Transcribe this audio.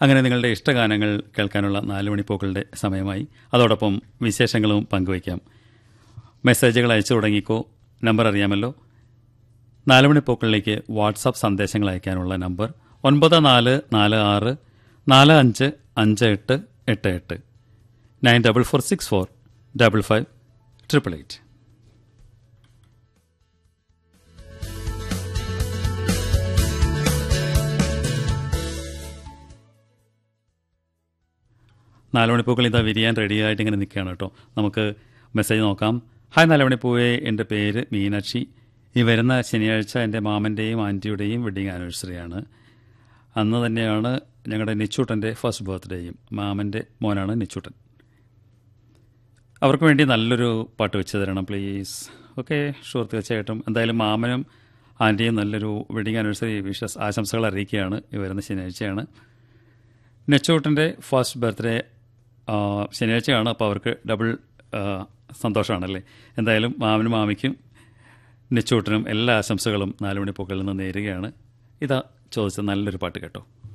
അങ്ങനെ നിങ്ങളുടെ ഇഷ്ടഗാനങ്ങൾ കേൾക്കാനുള്ള നാല് മണിപ്പോക്കളുടെ സമയമായി അതോടൊപ്പം വിശേഷങ്ങളും പങ്കുവയ്ക്കാം മെസ്സേജുകൾ അയച്ചു തുടങ്ങിക്കോ നമ്പർ അറിയാമല്ലോ നാല് മണിപ്പോക്കളിലേക്ക് വാട്സാപ്പ് സന്ദേശങ്ങൾ അയക്കാനുള്ള നമ്പർ ഒൻപത് നാല് നാല് ആറ് നാല് അഞ്ച് അഞ്ച് എട്ട് എട്ട് എട്ട് nine double four six four double five triple eight നാല് മണിപ്പൂക്കൾ ഇതാ വിരിയാൻ റെഡിയായിട്ട് ഇങ്ങനെ നിൽക്കുകയാണ് കേട്ടോ നമുക്ക് മെസ്സേജ് നോക്കാം ഹായ് നാല് മണിപ്പൂവെ എൻ്റെ പേര് മീനാക്ഷി ഈ വരുന്ന ശനിയാഴ്ച എൻ്റെ മാമൻ്റെയും ആൻറ്റിയുടെയും വെഡ്ഡിങ് ആനിവേഴ്സറിയാണ് അന്ന് തന്നെയാണ് ഞങ്ങളുടെ നിച്ചൂട്ടൻ്റെ ഫസ്റ്റ് ബർത്ത്ഡേയും മാമൻ്റെ മോനാണ് നിച്ചൂട്ടൻ അവർക്ക് വേണ്ടി നല്ലൊരു പാട്ട് വെച്ച് തരണം പ്ലീസ് ഓക്കെ ഷുവർ തീർച്ചയായിട്ടും എന്തായാലും മാമനും ആൻറ്റിയും നല്ലൊരു വെഡിങ് ആനിവേഴ്സറി വിഷസ് ആശംസകൾ അറിയിക്കുകയാണ് ഈ വരുന്ന ശനിയാഴ്ചയാണ് നെച്ചൂട്ടൻ്റെ ഫസ്റ്റ് ബർത്ത്ഡേ ശനിയാഴ്ചയാണ് അപ്പോൾ അവർക്ക് ഡബിൾ സന്തോഷമാണല്ലേ എന്തായാലും മാമനും മാമിക്കും നെച്ചൂട്ടനും എല്ലാ ആശംസകളും നാലുമണി പൂക്കളിൽ നിന്ന് നേരുകയാണ് ഇതാ ചോദിച്ച നല്ലൊരു പാട്ട് കേട്ടോ